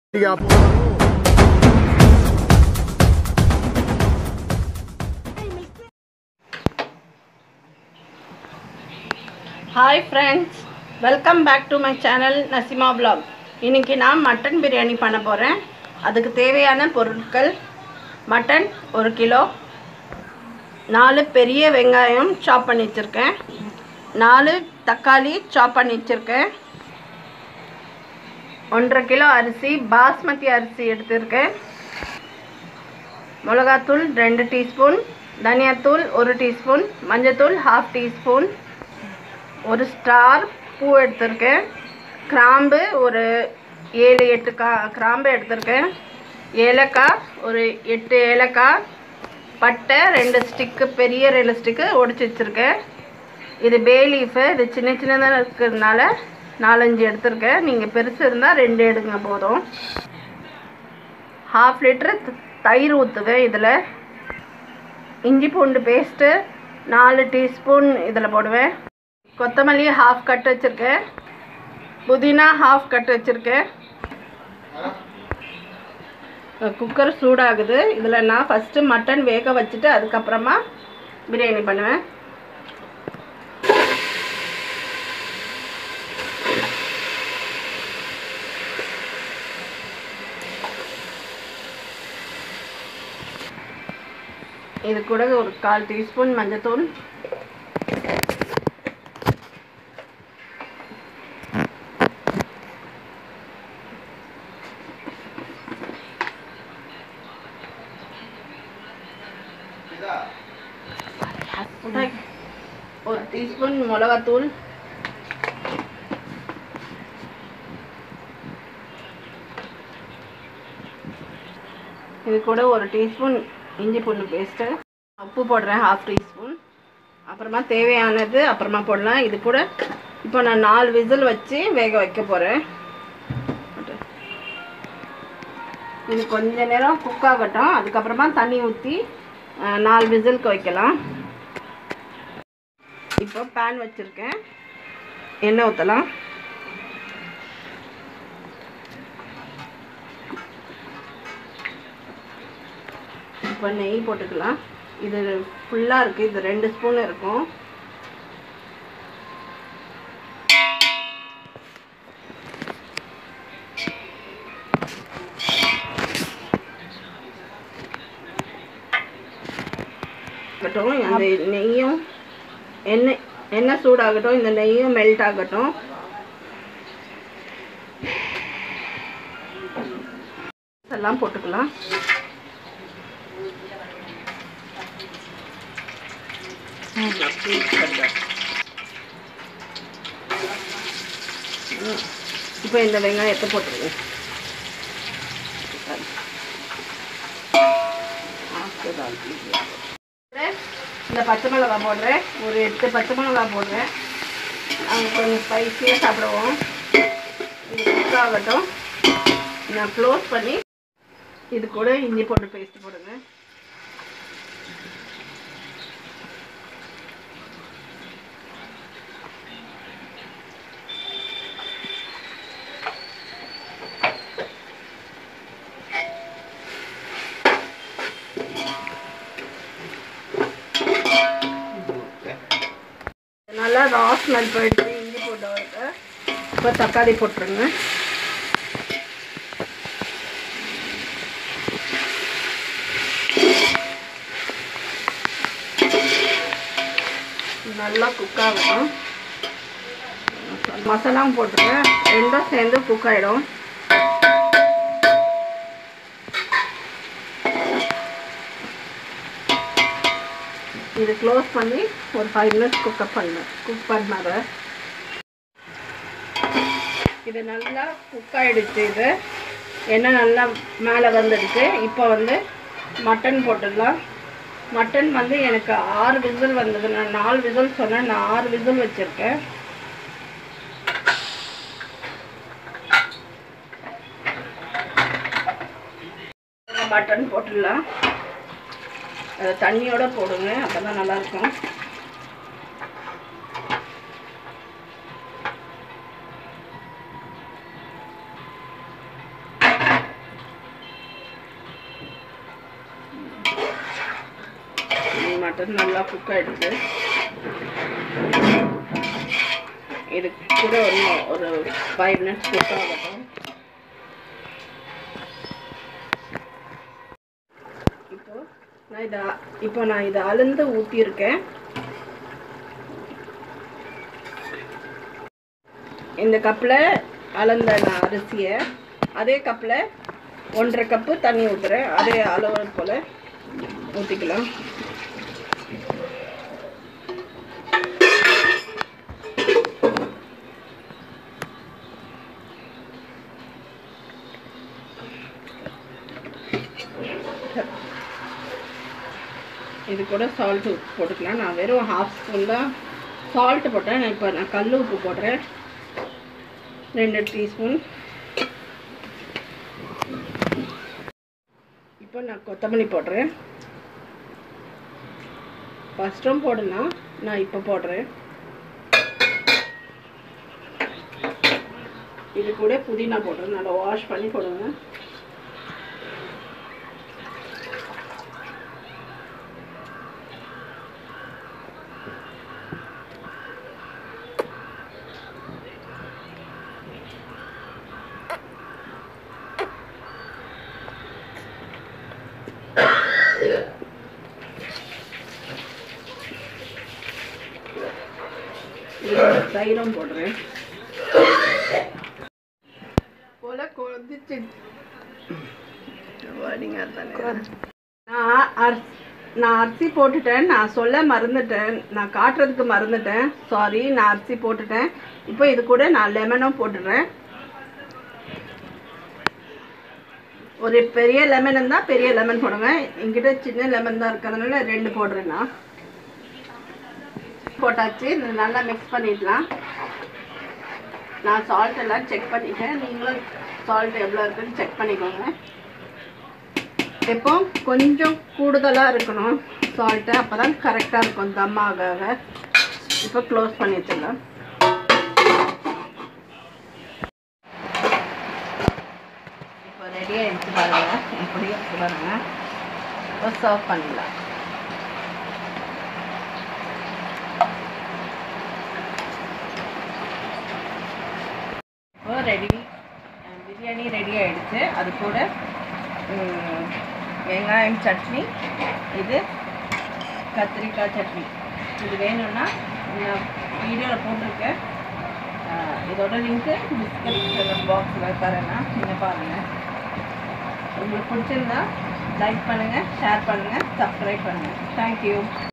आप hi friends welcome back to my channel Nasima vlog இன்னைக்கு நான் மட்டன் பிரியாணி பண்ண போகிறேன் அதுக்கு தேவையான பொருட்கள் மட்டன் ஒரு கிலோ நாலு பெரிய வெங்காயம் சாப் பண்ணி வச்சுருக்கேன் நாலு தக்காளி சாப் பண்ணி வச்சுருக்கேன் ஒன்றரை கிலோ அரிசி பாஸ்மதி அரிசி எடுத்திருக்கேன் மிளகாத்தூள் ரெண்டு டீஸ்பூன் தனியாத்தூள் ஒரு டீஸ்பூன் மஞ்சத்தூள் ஹாஃப் டீஸ்பூன் ஒரு ஸ்டார் பூ எடுத்திருக்கேன் கிராம்பு ஒரு ஏழு எட்டு கா கிராம்பு எடுத்திருக்கேன் ஏலக்காய் ஒரு எட்டு ஏலக்காய் பட்டை ரெண்டு ஸ்டிக்கு பெரிய ரெண்டு ஸ்டிக்கு ஒடிச்சு வச்சுருக்கேன் இது பே லீஃபு இது சின்ன சின்னதாக இருக்கிறதுனால நாலஞ்சு எடுத்திருக்கேன் நீங்கள் பெருசு இருந்தால் ரெண்டு எடுங்க போதும் ஹாஃப் லிட்ரு தயிர் ஊற்றுவேன் இதில் இஞ்சி பூண்டு பேஸ்ட்டு நாலு டீஸ்பூன் இதில் போடுவேன் கொத்தமல்லி ஹாஃப் கட் வச்சுருக்கேன் புதினா ஹாஃப் கட் வச்சுருக்கேன் குக்கர் சூடாகுது இதில் நான் ஃபஸ்ட்டு மட்டன் வேக வச்சுட்டு அதுக்கப்புறமா பிரியாணி பண்ணுவேன் இது கூட ஒரு கால் டீஸ்பூன் மஞ்சத்தூள் ஒரு டீஸ்பூன் மிளகாத்தூள் இது கூட ஒரு டீஸ்பூன் இஞ்சி பூண்டு பேஸ்ட்டு உப்பு போடுறேன் ஹாஃப் டீஸ்பூன் அப்புறமா தேவையானது அப்புறமா போடலாம் இது கூட இப்போ நான் நாலு விசில் வச்சு வேக வைக்க போகிறேன் இது கொஞ்ச நேரம் குக் ஆகட்டும் அதுக்கப்புறமா தண்ணி ஊற்றி நாலு விசிலுக்கு வைக்கலாம் இப்போ பேன் வச்சுருக்கேன் எண்ணெய் ஊற்றலாம் இப்போ நெய் போட்டுக்கலாம் இது ஃபுல்லாக இருக்குது இது ரெண்டு ஸ்பூன் இருக்கும் ஆகட்டும் அந்த நெய்யும் எண்ணெய் எண்ணெய் சூடாகட்டும் இந்த நெய்யும் மெல்ட் ஆகட்டும் எல்லாம் போட்டுக்கலாம் இப்போ இந்த வெங்காயத்தை போட்டுருங்க இந்த பச்சை மிளகாய் போடுறேன் ஒரு எட்டு பச்சை மிளகாய் போடுறேன் நாங்கள் கொஞ்சம் ஸ்பைஸியாக சாப்பிடுவோம் இது குக் ஆகட்டும் நான் க்ளோஸ் பண்ணி இது கூட இஞ்சி போட்டு பேஸ்ட் போடுங்க நல்லா ரா ஸ்மெல் போயிடுச்சு இஞ்சி போட்டு வரக்க இப்போ தக்காளி போட்டுருங்க நல்லா குக் ஆகணும் மசாலாவும் போட்டுருங்க ரெண்டும் சேர்ந்து குக் ஆகிடும் இது க்ளோஸ் பண்ணி ஒரு ஃபைவ் மினிட்ஸ் குக்கப் பண்ண குக் பண்ணாத இது நல்லா குக் ஆகிடுச்சு இது எண்ணெய் நல்லா மேலே வந்துடுச்சு இப்போ வந்து மட்டன் போட்டுடலாம் மட்டன் வந்து எனக்கு ஆறு விசில் வந்தது நான் நாலு விசில் சொன்னேன் நான் ஆறு விசில் வச்சுருக்கேன் மட்டன் போட்டுடலாம் அதை தண்ணியோட போடுங்க அப்போ தான் நல்லாயிருக்கும் மட்டன் நல்லா குக் ஆகிடுச்சு இது கூட இன்னும் ஒரு ஃபைவ் மினிட்ஸ் குக் ஆகட்டும் இப்போ நான் இதை இப்போ நான் இதை அழுந்து ஊற்றியிருக்கேன் இந்த கப்பில் அளந்த நான் அரிசியை அதே கப்பில் ஒன்றரை கப்பு தண்ணி ஊற்றுறேன் அதே அளவு போல் ஊற்றிக்கலாம் இது கூட சால்ட் உப்பு போட்டுக்கலாம் நான் வெறும் ஹாஃப் ஸ்பூன் தான் சால்ட் போட்டேன் நான் இப்போ நான் கல் உப்பு போடுறேன் ரெண்டு டீஸ்பூன் இப்போ நான் கொத்தமல்லி போடுறேன் ஃபஸ்ட்டும் போடலாம் நான் இப்போ போடுறேன் இது கூட புதினா போடுறேன் நல்லா வாஷ் பண்ணி போடுங்க இதோட தயிரும் போடுறேன் போல கொதிச்சு வடிங்க தானே. நான் அரிசி நான் அரிசி போட்டுட்டேன் நான் சொல்ல மறந்துட்டேன் நான் காட்டுறதுக்கு மறந்துட்டேன் சாரி நான் அரிசி போட்டுட்டேன் இப்போ இது கூட நான் லெமனும் போட்டுடுறேன் ஒரு பெரிய லெமன் இருந்தால் பெரிய லெமன் போடுங்க என்கிட்ட சின்ன லெமன் தான் இருக்கிறதுனால ரெண்டு போடுறேன் நான் போட்டாச்சு இது நல்லா மிக்ஸ் பண்ணிடலாம் நான் சால்ட் எல்லாம் செக் பண்ணிட்டேன் நீங்களும் சால்ட் எவ்வளோ இருக்குன்னு செக் பண்ணிக்கோங்க இப்போ கொஞ்சம் கூடுதலாக இருக்கணும் சால்ட்டு அப்போ தான் கரெக்டாக இருக்கும் தம் ஆக ஆக. இப்போ க்ளோஸ் பண்ணி வச்சிடலாம் இப்போ ரெடியாக எடுத்து பாருங்க எப்படி எடுத்து பாருங்க இப்போ சர்வ் பண்ணிடலாம் இப்போ ரெடி பிரியாணி ரெடி ஆயிடுச்சு அது கூட ம், வெங்காயம் சட்னி இது கத்திரிக்காய் சட்னி இது வேணும்னா நான் வீடியோவில் போட்டிருக்கேன் ஆஹ், இதோட லிங்க்கு டிஸ்கிரிப்ஷன் பாக்ஸில் தரேன்னா நீங்கள் பாருங்கள் உங்களுக்கு பிடிச்சிருந்தா லைக் பண்ணுங்கள் ஷேர் பண்ணுங்கள் சப்ஸ்கிரைப் பண்ணுங்கள் தேங்க்யூ